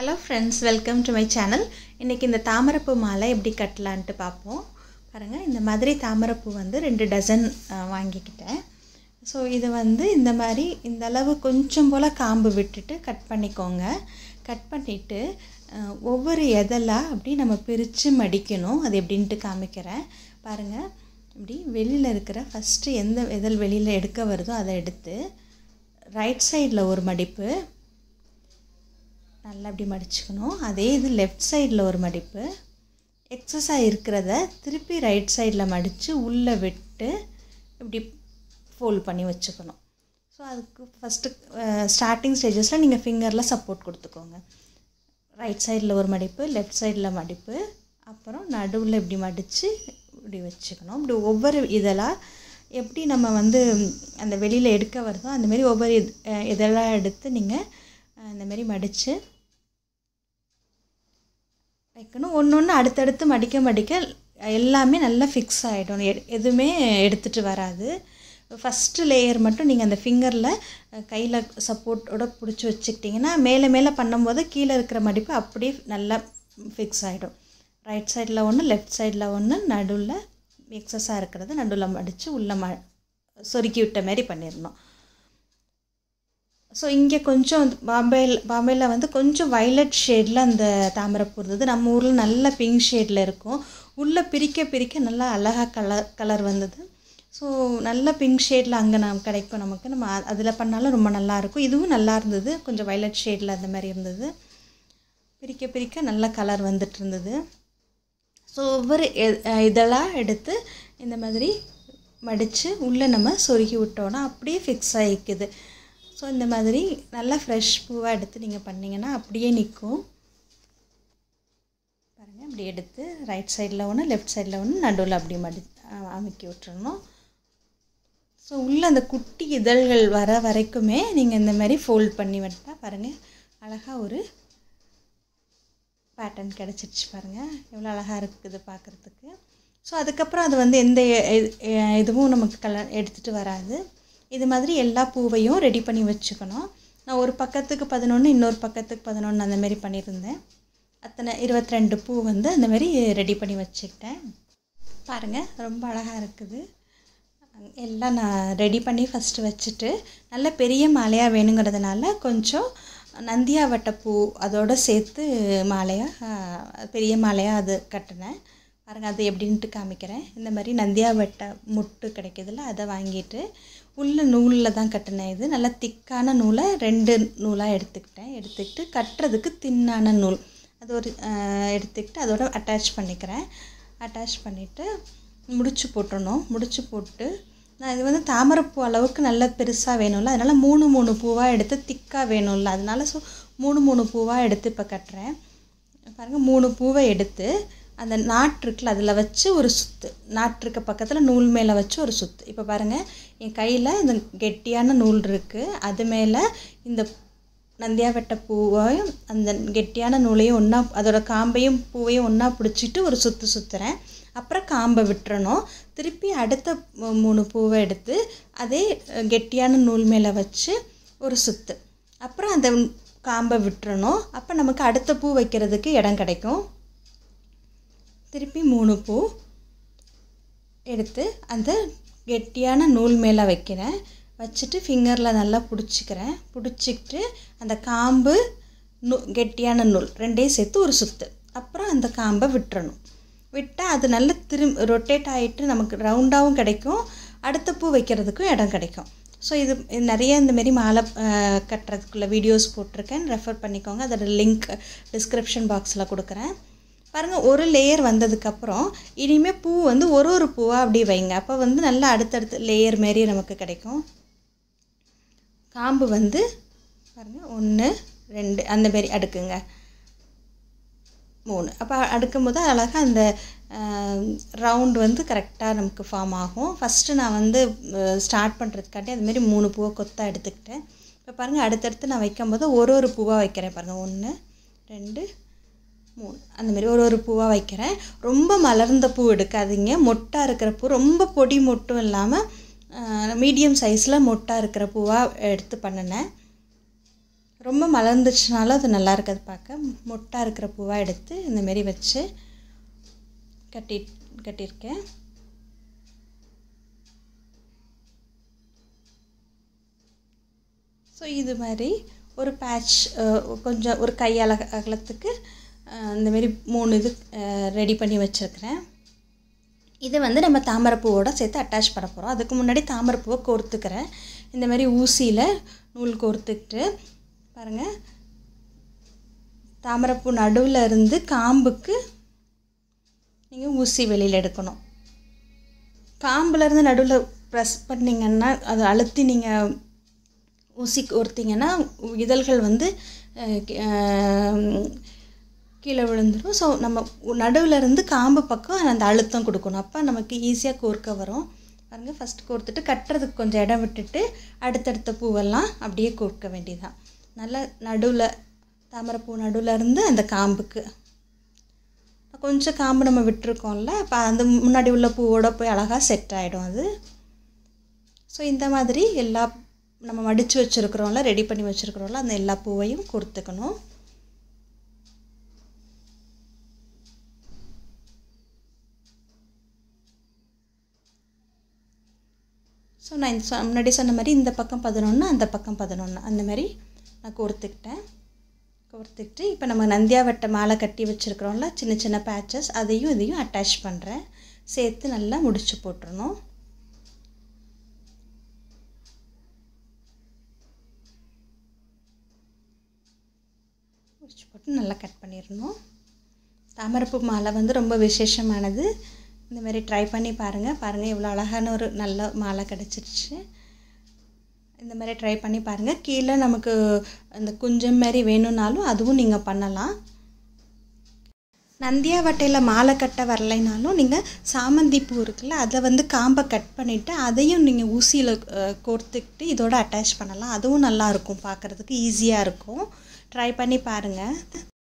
hello friends welcome to my channel இன்றைக்கி இந்த தாமரைப்பூ மாலை எப்படி கட்டலான்ட்டு பார்ப்போம் பாருங்கள் இந்த மாதிரி தாமரைப்பூ வந்து ரெண்டு டசன் அஹ், வாங்கிக்கிட்டேன் ஸோ இதை வந்து இந்த மாதிரி இந்த அளவு கொஞ்சம் போல் காம்பு விட்டுட்டு கட் பண்ணிக்கோங்க கட் பண்ணிவிட்டு ஒவ்வொரு எதெல்லாம் அப்படி நம்ம பிரித்து மடிக்கணும் அது எப்படின்ட்டு காமிக்கிறேன் பாருங்கள் இப்படி வெளியில் இருக்கிற ஃபஸ்ட்டு எந்த எதல் வெளியில் எடுக்க வருதோ அதை எடுத்து ரைட் சைடில் ஒரு மடிப்பு நல்லா இப்படி மடிச்சுக்கணும் அதே இது லெஃப்ட் சைடில் ஒரு மடிப்பு எக்ஸஸாக இருக்கிறத திருப்பி ரைட் சைடில் மடித்து உள்ளே விட்டு இப்படி ஃபோல்ட் பண்ணி வச்சுக்கணும் ஸோ அதுக்கு ஃபஸ்ட்டு ஸ்டார்டிங் ஸ்டேஜஸில் நீங்கள் ஃபிங்கரில் சப்போர்ட் கொடுத்துக்கோங்க ரைட் சைடில் ஒரு மடிப்பு லெஃப்ட் சைடில் மடிப்பு அப்புறம் நடுவில் இப்படி மடித்து இப்படி வச்சுக்கணும் இப்படி ஒவ்வொரு இதெல்லாம் எப்படி நம்ம வந்து அந்த வெளியில் எடுக்க வருதோ அந்தமாரி ஒவ்வொரு இது அஹ் இதெல்லாம் எடுத்து நீங்கள் இந்தமாரி மடித்து வைக்கணும் ஒன்று ஒன்று அடுத்தடுத்து மடிக்க மடிக்க எல்லாமே நல்லா ஃபிக்ஸ் ஆகிடும் எதுவுமே எடுத்துகிட்டு வராது ஃபஸ்ட்டு லேயர் மட்டும் நீங்கள் அந்த ஃபிங்கரில் கையில் சப்போர்ட்டோட பிடிச்சி வச்சுக்கிட்டிங்கன்னா மேலே மேலே பண்ணும்போது கீழே இருக்கிற மடிப்பு அப்படியே நல்லா ஃபிக்ஸ் ஆகிடும் ரைட் சைடில் ஒன்று லெஃப்ட் சைடில் ஒன்று நடுவில் எக்ஸஸாக இருக்கிறது நடுவில் மடித்து உள்ளே ம சொருக்கி விட்ட மாதிரி பண்ணிடணும் ஸோ இங்கே கொஞ்சம் பாம்பேயில் பாம்பேயில் வந்து கொஞ்சம் வைலட் ஷேடில் அந்த தாமரைப்பூ இருந்தது நம்ம ஊரில் நல்ல பிங்க் ஷேடில் இருக்கும் உள்ளே பிரிக்க பிரிக்க நல்லா அழகாக கலர் கலர் வந்தது ஸோ நல்ல பிங்க் ஷேடில் அங்கே நம் கிடைக்கும் நமக்கு நம்ம அதில் பண்ணாலும் ரொம்ப நல்லாயிருக்கும் இதுவும் நல்லா இருந்தது கொஞ்சம் வைலட் ஷேடில் அந்த மாதிரி இருந்தது பிரிக்க பிரிக்க நல்ல கலர் வந்துட்டு இருந்தது ஸோ ஒவ்வொரு இதெல்லாம் எடுத்து இந்த மாதிரி மடித்து உள்ளே நம்ம சொருகி விட்டோன்னா அப்படியே ஃபிக்ஸ் ஆகிக்குது ஸோ இந்த மாதிரி நல்லா ஃப்ரெஷ் பூவாக எடுத்து நீங்கள் பண்ணிங்கன்னா அப்படியே நிற்கும் பாருங்கள் அப்படி எடுத்து ரைட் சைடில் ஒன்று லெஃப்ட் சைடில் ஒன்று நடுவில் அப்படி மடி அமுக்கி விட்டுறணும் ஸோ உள்ளே அந்த குட்டி இதழ்கள் வர வரைக்குமே நீங்கள் இந்த மாதிரி ஃபோல்ட் பண்ணி விட்டால் பாருங்கள் அழகாக ஒரு பேட்டர்ன் கிடச்சிருச்சு பாருங்கள் எவ்வளோ அழகாக இருக்குது பார்க்குறதுக்கு ஸோ அதுக்கப்புறம் அது வந்து எந்த இதுவும் நமக்கு கல எடுத்துகிட்டு வராது இது மாதிரி எல்லா பூவையும் ரெடி பண்ணி வச்சுக்கணும் நான் ஒரு பக்கத்துக்கு பதினொன்று இன்னொரு பக்கத்துக்கு பதினொன்று அந்த மாதிரி பண்ணியிருந்தேன் அத்தனை இருபத்தி ரெண்டு பூ வந்து அந்த மாதிரி ரெடி பண்ணி வச்சுக்கிட்டேன் பாருங்கள் ரொம்ப அழகாக இருக்குது எல்லாம் நான் ரெடி பண்ணி ஃபஸ்ட்டு வச்சுட்டு நல்ல பெரிய மாலையாக வேணுங்கிறதுனால கொஞ்சம் நந்தியாவட்டை பூ அதோடு சேர்த்து மாலையாக பெரிய மாலையாக அது கட்டினேன் பாருங்கள் அது எப்படின்ட்டு காமிக்கிறேன் இந்த மாதிரி நந்தியாவட்டை முட்டு கிடைக்கிதுல அதை வாங்கிட்டு உள்ள நூலில் தான் கட்டினேன் இது நல்லா திக்கான நூலை ரெண்டு நூலாக எடுத்துக்கிட்டேன் எடுத்துக்கிட்டு கட்டுறதுக்கு தின்னான நூல் அது ஒரு எடுத்துக்கிட்டு அதோட அட்டாச் பண்ணிக்கிறேன் அட்டாச் பண்ணிவிட்டு முடிச்சு போட்டுடணும் முடிச்சு போட்டு நான் இது வந்து தாமரைப்பூ அளவுக்கு நல்ல பெருசாக வேணும்ல அதனால் மூணு மூணு பூவாக எடுத்து திக்காக வேணும்ல அதனால ஸோ மூணு மூணு பூவாக எடுத்து இப்போ கட்டுறேன் பாருங்கள் மூணு பூவை எடுத்து அந்த நாட்டு இருக்குல்ல அதில் வச்சு ஒரு சுத்து நாட்டு இருக்க பக்கத்தில் நூல் மேலே வச்சு ஒரு சுத்து இப்போ பாருங்கள் என் கையில் இந்த கெட்டியான நூல் இருக்குது அது மேலே இந்த நந்தியாவட்ட பூவையும் அந்த கெட்டியான நூலையும் ஒன்றா அதோட காம்பையும் பூவையும் ஒன்றா பிடிச்சிட்டு ஒரு சுற்று சுற்றுறேன் அப்புறம் காம்பை விட்டுறணும் திருப்பி அடுத்த மூணு பூவை எடுத்து அதே கெட்டியான நூல் மேலே வச்சு ஒரு சுற்று அப்புறம் அந்த காம்பை விட்டுறணும் அப்போ நமக்கு அடுத்த பூ வைக்கிறதுக்கு இடம் கிடைக்கும் திருப்பி மூணு பூ எடுத்து அந்த கெட்டியான நூல் மேலே வைக்கிறேன் வச்சுட்டு ஃபிங்கரில் நல்லா பிடிச்சிக்கிறேன் பிடிச்சிக்கிட்டு அந்த காம்பு நூ கெட்டியான நூல் ரெண்டையும் சேர்த்து ஒரு சுற்று அப்புறம் அந்த காம்பை விட்டுறணும் விட்டால் அது நல்லா திரும் ரொட்டேட் ஆகிட்டு நமக்கு ரவுண்டாகவும் கிடைக்கும் அடுத்த பூ வைக்கிறதுக்கும் இடம் கிடைக்கும் ஸோ இது நிறைய இந்தமாரி மாலை கட்டுறதுக்குள்ள வீடியோஸ் போட்டிருக்கேன் ரெஃபர் பண்ணிக்கோங்க அதோட லிங்க் டிஸ்கிரிப்ஷன் பாக்ஸில் கொடுக்குறேன் பாருங்கள் ஒரு லேயர் வந்ததுக்கப்புறம் இனிமேல் பூ வந்து ஒரு ஒரு பூவாக அப்படி வைங்க அப்போ வந்து நல்லா அடுத்தடுத்து லேயர் மாரி நமக்கு கிடைக்கும் காம்பு வந்து பாருங்கள் ஒன்று ரெண்டு அந்த மாரி அடுக்குங்க மூணு அப்போ அடுக்கும் போது அழகாக அந்த ரவுண்ட் வந்து கரெக்டாக நமக்கு ஃபார்ம் ஆகும் ஃபஸ்ட்டு நான் வந்து ஸ்டார்ட் பண்ணுறதுக்காட்டி அதுமாரி மூணு பூவை கொத்தாக எடுத்துக்கிட்டேன் இப்போ பாருங்கள் அடுத்தடுத்து நான் வைக்கும்போது ஒரு ஒரு பூவாக வைக்கிறேன் பாருங்கள் ஒன்று ரெண்டு மூணு அந்தமாரி ஒரு ஒரு பூவாக வைக்கிறேன் ரொம்ப மலர்ந்த பூ எடுக்காதீங்க மொட்டாக இருக்கிற பூ ரொம்ப பொடி மொட்டும் இல்லாமல் மீடியம் சைஸில் மொட்டாக இருக்கிற பூவாக எடுத்து பண்ணினேன் ரொம்ப மலர்ந்துச்சுனாலும் அது நல்லா இருக்காது பார்க்க மொட்டாக இருக்கிற பூவாக எடுத்து இந்தமாரி வச்சு கட்டி கட்டியிருக்கேன் ஸோ இது மாதிரி ஒரு பேட்ச் கொஞ்சம் ஒரு கை அல அகலத்துக்கு இந்தமாரி மூணு இது ரெடி பண்ணி வச்சுருக்கிறேன் இதை வந்து நம்ம தாமரைப்பூவோட சேர்த்து அட்டாச் பண்ண போகிறோம் அதுக்கு முன்னாடி தாமரைப்பூவை கோர்த்துக்கிறேன் இந்த மாதிரி ஊசியில் நூல் கோர்த்துக்கிட்டு பாருங்கள் தாமரைப்பூ நடுவில் இருந்து காம்புக்கு நீங்கள் ஊசி வெளியில் எடுக்கணும் காம்புலேருந்து நடுவில் ப்ரெஸ் பண்ணிங்கன்னா அதை அழுத்தி நீங்கள் ஊசி கோர்த்திங்கன்னா இதழ்கள் வந்து கீழே விழுந்துடும் ஸோ நம்ம நடுவில் இருந்து காம்பு பக்கம் அந்த அழுத்தம் கொடுக்கணும் அப்போ நமக்கு ஈஸியாக கோர்க்க வரும் பாருங்கள் ஃபஸ்ட் கோர்த்துட்டு கட்டுறதுக்கு கொஞ்சம் இடம் விட்டுட்டு அடுத்தடுத்த பூவெல்லாம் அப்படியே கோர்க்க வேண்டியதான் நல்லா நடுவில் தாமரைப்பூ நடுவில் இருந்து அந்த காம்புக்கு கொஞ்சம் காம்பு நம்ம விட்டுருக்கோம்ல அப்போ அந்த முன்னாடி உள்ள பூவோட போய் அழகாக செட் ஆகிடும் அது ஸோ இந்த மாதிரி எல்லா நம்ம மடித்து வச்சுருக்குறோம்ல ரெடி பண்ணி வச்சுருக்குறோம்ல அந்த எல்லா பூவையும் கொடுத்துக்கணும் ஸோ நான் இந்த முன்னாடி சொன்ன மாதிரி இந்த பக்கம் பதினொன்று அந்த பக்கம் பதினொன்று அந்த மாதிரி நான் கோர்த்துக்கிட்டேன் கோர்த்துக்கிட்டு இப்போ நம்ம நந்தியாவட்டை மாலை கட்டி வச்சுருக்குறோம்ல சின்ன சின்ன பேச்சஸ் அதையும் இதையும் அட்டாச் பண்ணுறேன் சேர்த்து நல்லா முடிச்சு போட்டுருணும் முடிச்சு போட்டு நல்லா கட் பண்ணிடணும் தாமரைப்பூ மாலை வந்து ரொம்ப விசேஷமானது இந்த மாதிரி ட்ரை பண்ணி பாருங்கள் பாருங்கள் எவ்வளோ அழகான ஒரு நல்ல மாலை கிடச்சிருச்சு இந்த மாதிரி ட்ரை பண்ணி பாருங்கள் கீழே நமக்கு அந்த குஞ்சம் மாதிரி வேணும்னாலும் அதுவும் நீங்கள் பண்ணலாம் நந்தியாவட்டையில் மாலை கட்ட வரலைனாலும் நீங்கள் சாமந்தி பூ இருக்குல்ல அதை வந்து காம்பை கட் பண்ணிவிட்டு அதையும் நீங்கள் ஊசியில் கோர்த்துக்கிட்டு இதோட அட்டாச் பண்ணலாம் அதுவும் நல்லாயிருக்கும் பார்க்குறதுக்கு ஈஸியாக இருக்கும் ட்ரை பண்ணி பாருங்கள்